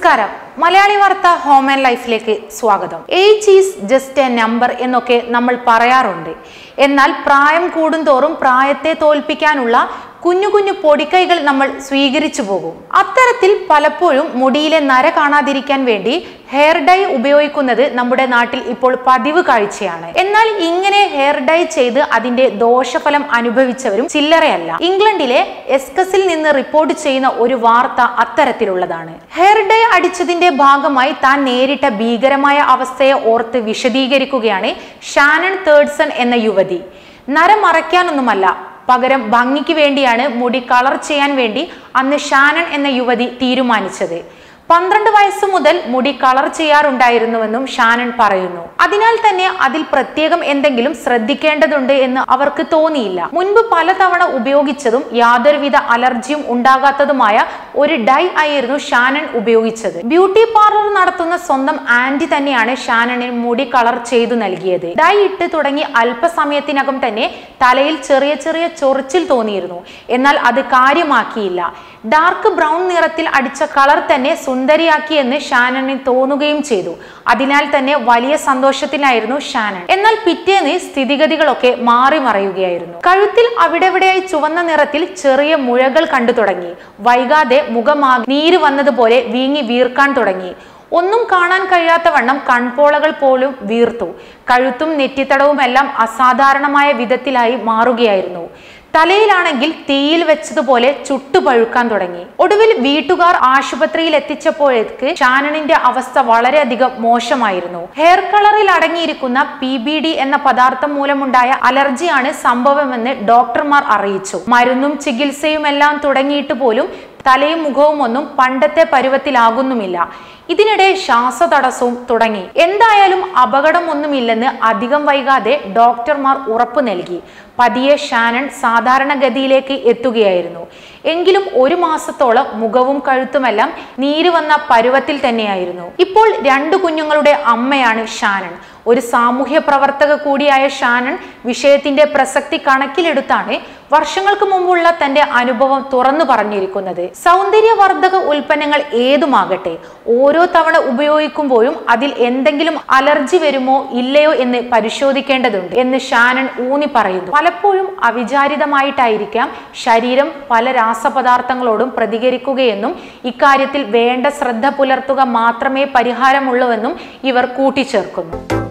നമസ്കാരം മലയാളി വാർത്ത home and ലൈഫിലേക്ക് സ്വാഗതം age is just a number എന്നൊക്കെ നമ്മൾ പറയാറുണ്ട് എന്നാൽ പ്രായം കൂടുന്തോറും പ്രായത്തെ തോൽപ്പിക്കാനുള്ള കുഞ്ഞു കുഞ്ഞു പൊടിക്കൈകൾ നമ്മൾ സ്വീകരിച്ചു പോകും അത്തരത്തിൽ പലപ്പോഴും മുടിയിലെ നര കാണാതിരിക്കാൻ വേണ്ടി ഹെയർ ഡൈ ഉപയോഗിക്കുന്നത് നമ്മുടെ നാട്ടിൽ ഇപ്പോൾ പതിവ് കാഴ്ചയാണ് എന്നാൽ ഇങ്ങനെ ഹെയർ ഡൈ ചെയ്ത് അതിന്റെ ദോഷഫലം അനുഭവിച്ചവരും ചില്ലറയല്ല ഇംഗ്ലണ്ടിലെ എസ്കസിൽ നിന്ന് റിപ്പോർട്ട് ചെയ്യുന്ന ഒരു വാർത്ത അത്തരത്തിലുള്ളതാണ് ഹെയർ ഡൈ അടിച്ചതിന്റെ ഭാഗമായി താൻ നേരിട്ട ഭീകരമായ അവസ്ഥയെ ഓർത്ത് വിശദീകരിക്കുകയാണ് ഷാനൺ തേർഡ്സൺ എന്ന യുവതി നര മറയ്ക്കാനൊന്നുമല്ല പകരം ഭംഗിക്ക് വേണ്ടിയാണ് മുടി കളർ ചെയ്യാൻ വേണ്ടി അന്ന് ഷാനൺ എന്ന യുവതി തീരുമാനിച്ചത് പന്ത്രണ്ട് വയസ്സ് മുതൽ മുടി കളർ ചെയ്യാറുണ്ടായിരുന്നുവെന്നും ഷാനൺ പറയുന്നു അതിനാൽ തന്നെ അതിൽ പ്രത്യേകം എന്തെങ്കിലും ശ്രദ്ധിക്കേണ്ടതുണ്ട് എന്ന് അവർക്ക് തോന്നിയില്ല മുൻപ് പലതവണ ഉപയോഗിച്ചതും യാതൊരുവിധ അലർജിയും ഉണ്ടാകാത്തതുമായ ഒരു ഡൈ ആയിരുന്നു ഷാനൺ ഉപയോഗിച്ചത് ബ്യൂട്ടി പാർലർ നടത്തുന്ന സ്വന്തം ആന്റി തന്നെയാണ് ഷാനണിന് മുടി കളർ ചെയ്തു നൽകിയത് ഡൈ ഇട്ട് തുടങ്ങി അല്പസമയത്തിനകം തന്നെ തലയിൽ ചെറിയ ചെറിയ ചൊറിച്ചിൽ തോന്നിയിരുന്നു എന്നാൽ അത് കാര്യമാക്കിയില്ല ഡാർക്ക് ബ്രൗൺ നിറത്തിൽ അടിച്ച കളർ തന്നെ സുന്ദരിയാക്കിയെന്ന് ഷാനണിന് തോന്നുകയും ചെയ്തു അതിനാൽ തന്നെ വലിയ സന്തോഷത്തിലായിരുന്നു ഷാനൺ എന്നാൽ പിറ്റേന്ന് സ്ഥിതിഗതികളൊക്കെ മാറി മറയുകയായിരുന്നു കഴുത്തിൽ അവിടെവിടെയായി ചുവന്ന നിറത്തിൽ ചെറിയ മുഴകൾ കണ്ടു തുടങ്ങി വൈകാതെ മുഖമാകെ നീര് വന്നതുപോലെ വീങ്ങി വീർക്കാൻ തുടങ്ങി ഒന്നും കാണാൻ കഴിയാത്ത വണ്ണം കൺപോളകൾ പോലും വീർത്തു കഴുത്തും നെറ്റിത്തടവുമെല്ലാം അസാധാരണമായ വിധത്തിലായി മാറുകയായിരുന്നു തലയിലാണെങ്കിൽ തീയിൽ വെച്ചതുപോലെ ചുട്ടുപഴുക്കാൻ തുടങ്ങി ഒടുവിൽ വീട്ടുകാർ ആശുപത്രിയിൽ എത്തിച്ചപ്പോഴേക്ക് ഷാനണിന്റെ അവസ്ഥ വളരെയധികം മോശമായിരുന്നു ഹെയർ കളറിൽ അടങ്ങിയിരിക്കുന്ന പി ബി ഡി എന്ന പദാർത്ഥം മൂലമുണ്ടായ അലർജിയാണ് സംഭവമെന്ന് ഡോക്ടർമാർ അറിയിച്ചു മരുന്നും ചികിത്സയുമെല്ലാം തുടങ്ങിയിട്ട് പോലും തലയും മുഖവും ഒന്നും പണ്ടത്തെ പരുവത്തിലാകുന്നുമില്ല ഇതിനിടെ ശ്വാസതടസ്സവും തുടങ്ങി എന്തായാലും അപകടമൊന്നുമില്ലെന്ന് അധികം വൈകാതെ ഡോക്ടർമാർ ഉറപ്പു നൽകി പതിയെ ഷാനൺ സാധാരണഗതിയിലേക്ക് എത്തുകയായിരുന്നു എങ്കിലും ഒരു മാസത്തോളം മുഖവും കഴുത്തുമെല്ലാം നീര് വന്ന പരുവത്തിൽ തന്നെയായിരുന്നു ഇപ്പോൾ രണ്ടു കുഞ്ഞുങ്ങളുടെ അമ്മയാണ് ഷാനൺ ഒരു സാമൂഹ്യ പ്രവർത്തക കൂടിയായ ഷാനൺ വിഷയത്തിന്റെ പ്രസക്തി കണക്കിലെടുത്താണ് വർഷങ്ങൾക്ക് മുമ്പുള്ള തന്റെ അനുഭവം തുറന്നു പറഞ്ഞിരിക്കുന്നത് സൗന്ദര്യവർദ്ധക ഉൽപ്പന്നങ്ങൾ ഏതുമാകട്ടെ ഓരോ തവണ ഉപയോഗിക്കുമ്പോഴും അതിൽ എന്തെങ്കിലും അലർജി വരുമോ ഇല്ലയോ എന്ന് പരിശോധിക്കേണ്ടതുണ്ട് എന്ന് ഷാനൺ ഊന്നി പറയുന്നു പലപ്പോഴും അവിചാരിതമായിട്ടായിരിക്കാം ശരീരം പല രാസപദാർത്ഥങ്ങളോടും പ്രതികരിക്കുകയെന്നും ഇക്കാര്യത്തിൽ വേണ്ട ശ്രദ്ധ പുലർത്തുക മാത്രമേ പരിഹാരമുള്ളൂവെന്നും ഇവർ കൂട്ടിച്ചേർക്കുന്നു